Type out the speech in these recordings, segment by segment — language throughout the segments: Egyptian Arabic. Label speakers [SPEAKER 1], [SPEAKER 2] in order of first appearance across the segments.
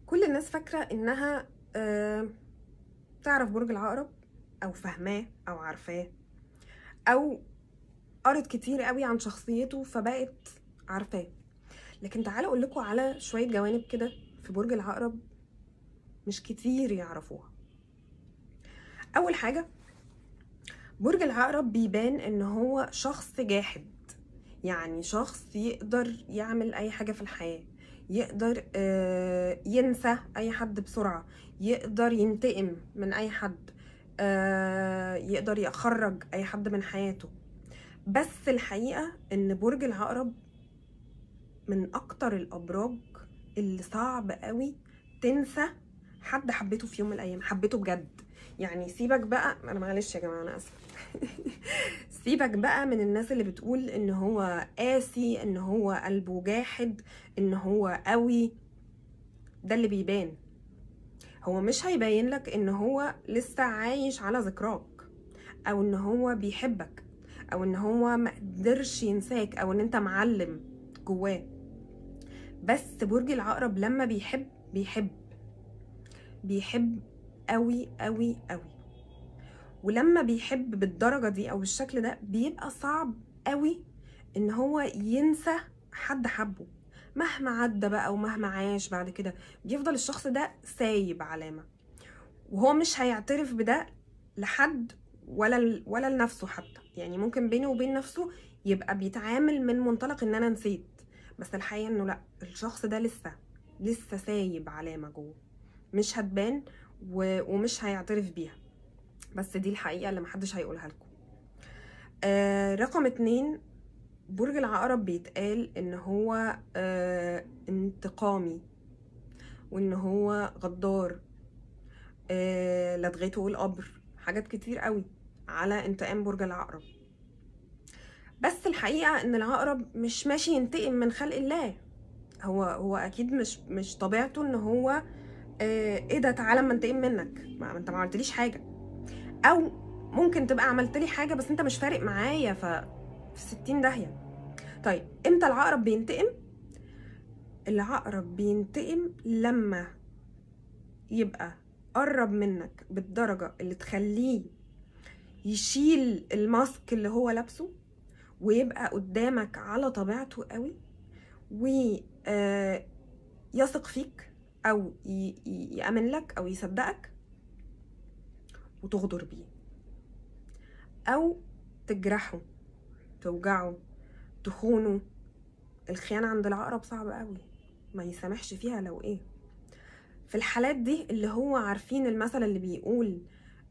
[SPEAKER 1] كل الناس فاكره انها آه تعرف برج العقرب او فاهماه او عارفاه او قرت كتير قوي عن شخصيته فبقت عارفاه لكن تعالوا اقول لكم على شويه جوانب كده في برج العقرب مش كتير يعرفوها اول حاجه برج العقرب بيبان ان هو شخص جاحد يعني شخص يقدر يعمل اي حاجه في الحياه يقدر آه، ينسى اي حد بسرعه يقدر ينتقم من اي حد آه، يقدر يخرج اي حد من حياته بس الحقيقه ان برج العقرب من اكتر الابراج اللي صعب قوي تنسى حد حبيته في يوم من الايام حبيته بجد يعني سيبك بقى انا معلش يا جماعه انا اسفه سيبك بقى من الناس اللي بتقول ان هو قاسي ان هو قلبه جاحد ان هو قوي ده اللي بيبان هو مش هيبين لك ان هو لسه عايش على ذكراك او ان هو بيحبك او ان هو ما قدرش ينساك او ان انت معلم جواه بس برج العقرب لما بيحب بيحب بيحب قوي قوي قوي ولما بيحب بالدرجة دي او بالشكل ده بيبقى صعب قوي ان هو ينسى حد حبه مهما عدى بقى ومهما عاش بعد كده بيفضل الشخص ده سايب علامة وهو مش هيعترف بده لحد ولا ولا لنفسه حتى يعني ممكن بينه وبين نفسه يبقى بيتعامل من منطلق ان انا نسيت بس الحقيقة انه لا الشخص ده لسه لسه سايب علامة جوه مش هتبان و... ومش هيعترف بيها بس دي الحقيقة اللي محدش هيقولها لكم آه رقم اتنين برج العقرب بيتقال ان هو آه انتقامي وان هو غدار آه لدغته القبر حاجات كتير قوي على انتقام برج العقرب بس الحقيقة ان العقرب مش ماشي ينتقم من خلق الله هو هو اكيد مش مش طبيعته ان هو آه ايه ده تعالى اما انتقم منك ما انت ما عملتليش حاجة او ممكن تبقى عملت لي حاجة بس انت مش فارق معايا ف في ستين داهية طيب امتى العقرب بينتقم العقرب بينتقم لما يبقى قرب منك بالدرجة اللي تخليه يشيل الماسك اللي هو لابسه ويبقى قدامك على طبيعته قوي ويثق فيك او يأمن لك او يصدقك وتغدر بيه او تجرحه توجعه تخونه الخيانة عند العقرب صعب قوي ما يسامحش فيها لو ايه في الحالات دي اللي هو عارفين المثل اللي بيقول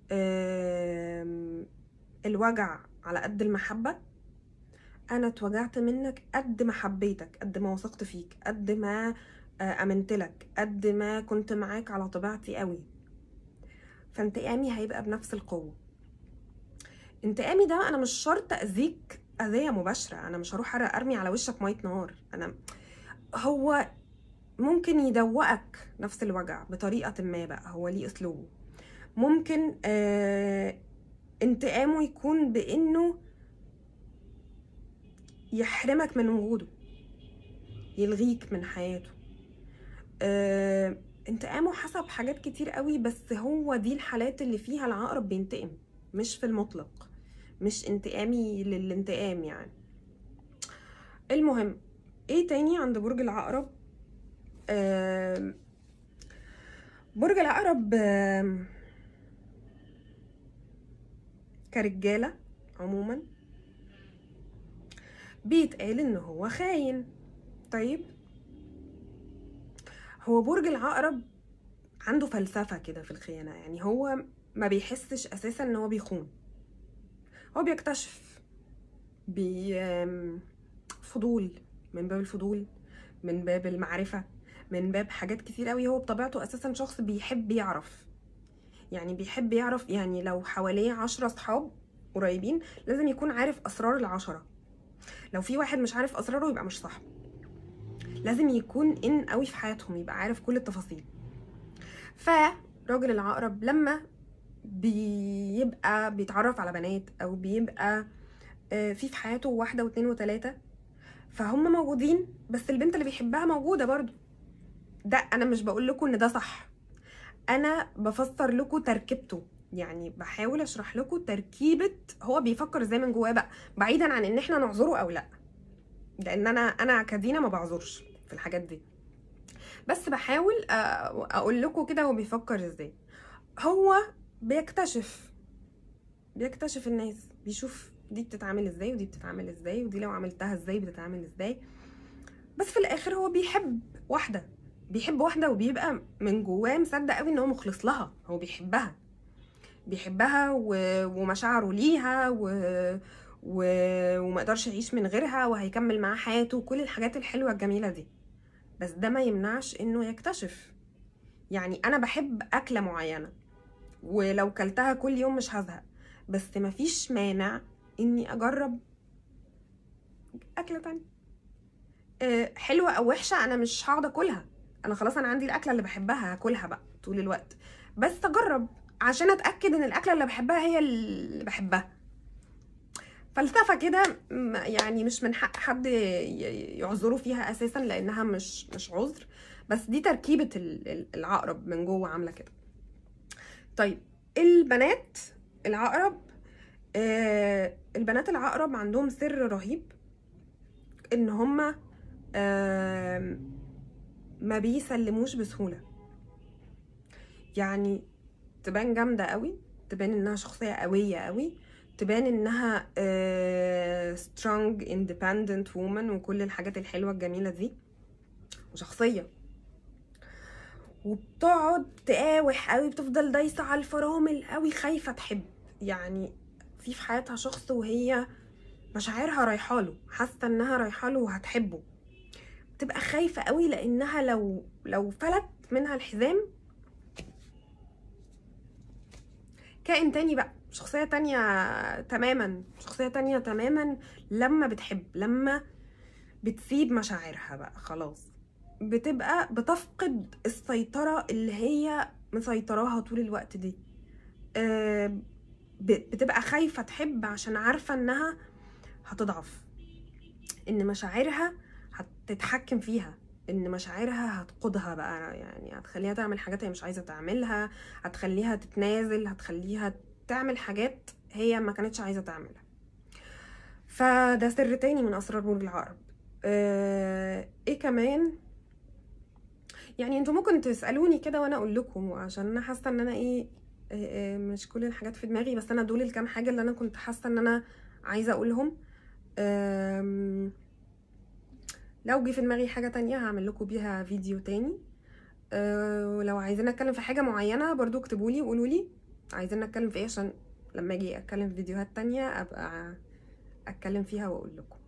[SPEAKER 1] الوجع على قد المحبة انا اتوجعت منك قد ما حبيتك قد ما وثقت فيك قد ما امنت لك قد ما كنت معاك على طبيعتي قوي فانتقامي هيبقى بنفس القوة انتقامي ده انا مش شرط اذيك اذية مباشرة انا مش هروح ارمي على وشك مية نار انا هو ممكن يدوقك نفس الوجع بطريقة ما بقى هو ليه اسلوبه ممكن آه انتقامه يكون بانه يحرمك من وجوده يلغيك من حياته آه انتقامه حسب حاجات كتير قوي بس هو دي الحالات اللي فيها العقرب بينتقم مش في المطلق مش انتقامي للانتقام يعني المهم ايه تاني عند برج العقرب آه برج العقرب آه كرجالة عموما بيتقال ان هو خاين طيب هو برج العقرب عنده فلسفة كده في الخيانة يعني هو ما بيحسش اساسا ان هو بيخون هو بيكتشف بي فضول من باب الفضول من باب المعرفة من باب حاجات كتير قوي هو بطبيعته اساسا شخص بيحب يعرف يعني بيحب يعرف يعني لو حواليه عشرة صحاب قريبين لازم يكون عارف اسرار العشرة لو في واحد مش عارف اسراره يبقى مش صاحبه لازم يكون ان قوي في حياتهم يبقى عارف كل التفاصيل فراجل العقرب لما بيبقى بيتعرف على بنات او بيبقى في في حياته واحده واثنين وثلاثه فهم موجودين بس البنت اللي بيحبها موجوده برضو ده انا مش بقول لكم ان ده صح انا بفسر لكم تركيبته يعني بحاول اشرح لكم تركيبه هو بيفكر ازاي من جواه بقى بعيدا عن ان احنا نعذره او لا لان انا انا كدينا ما بعذرش في الحاجات دي بس بحاول آه، اقول لكم كده هو بيفكر ازاي هو بيكتشف بيكتشف الناس بيشوف دي بتتعامل ازاي ودي بتتعامل ازاي ودي لو عملتها ازاي بتتعامل ازاي بس في الاخر هو بيحب واحده بيحب واحده وبيبقى من جواه مصدق قوي ان هو مخلص لها هو بيحبها بيحبها و... ومشاعره ليها و... و... وما يقدرش يعيش من غيرها وهيكمل معاها حياته وكل الحاجات الحلوه الجميله دي بس ده ما يمنعش انه يكتشف يعني انا بحب اكله معينه ولو كلتها كل يوم مش هزهق بس مفيش مانع اني اجرب اكله تانية أه حلوه او وحشه انا مش هقعد اكلها انا خلاص انا عندي الاكله اللي بحبها هاكلها بقى طول الوقت بس اجرب عشان اتاكد ان الاكله اللي بحبها هي اللي بحبها فلسفه كده م- يعني مش من حق حد ي- يعذره فيها اساسا لانها مش مش عذر بس دي تركيبه ال- ال- العقرب من جوه عامله كده طيب البنات العقرب آه البنات العقرب عندهم سر رهيب ان هما آه ما بيسلموش بسهوله يعني تبان جامده قوي تبان انها شخصيه قويه قوي تبان انها آه strong independent woman وكل الحاجات الحلوه الجميله دي وشخصيه وبتقعد تقاوح قوي بتفضل دايسه على الفرامل قوي خايفه تحب يعني في في حياتها شخص وهي مشاعرها رايحه له حاسه انها رايحه له وهتحبه بتبقى خايفه قوي لانها لو لو فلت منها الحزام كائن تاني بقى شخصية تانية تماما شخصية تانية تماما لما بتحب لما بتسيب مشاعرها بقى خلاص بتبقى بتفقد السيطرة اللي هي مسيطراها طول الوقت دي آه، ب- بتبقى خايفة تحب عشان عارفة انها هتضعف ان مشاعرها هتتحكم فيها ان مشاعرها هتقودها بقى يعني هتخليها تعمل حاجات هي مش عايزة تعملها هتخليها تتنازل هتخليها تعمل حاجات هي ما كانتش عايزة تعملها فده سر تاني من اسرار برج العقرب آه، ايه كمان يعني انتوا ممكن تسالوني كده وانا اقول لكم عشان انا حاسه ان انا ايه آه، آه، مش كل الحاجات في دماغي بس انا دول الكام حاجه اللي انا كنت حاسه ان انا عايزه اقولهم آم، لو جه في دماغي حاجه تانية هعمل لكم بيها فيديو تاني آه، ولو عايزين اتكلم في حاجه معينه برضو اكتبوا لي وقولوا لي عايزين نتكلم في ايه عشان لما اجي اتكلم في فيديوهات تانية ابقى اتكلم فيها واقول لكم